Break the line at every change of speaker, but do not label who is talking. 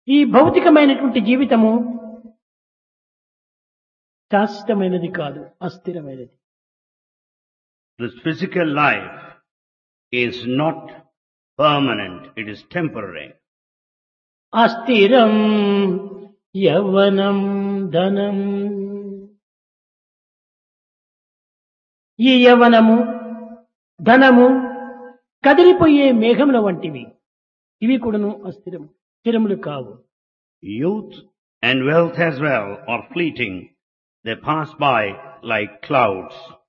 ఈ భౌతికమైనటువంటి జీవితము శాశ్వతమైనది కాదు అస్థిరమైనది
This physical life is not permanent, it is temporary.
అస్థిరం యవనం ధనం ఈ యవనము ధనము కదిలిపోయే మేఘముల వంటివి ఇవి కూడాను అస్థిరం స్థిరములు కావు
Youth and wealth as well are fleeting. They pass by like clouds.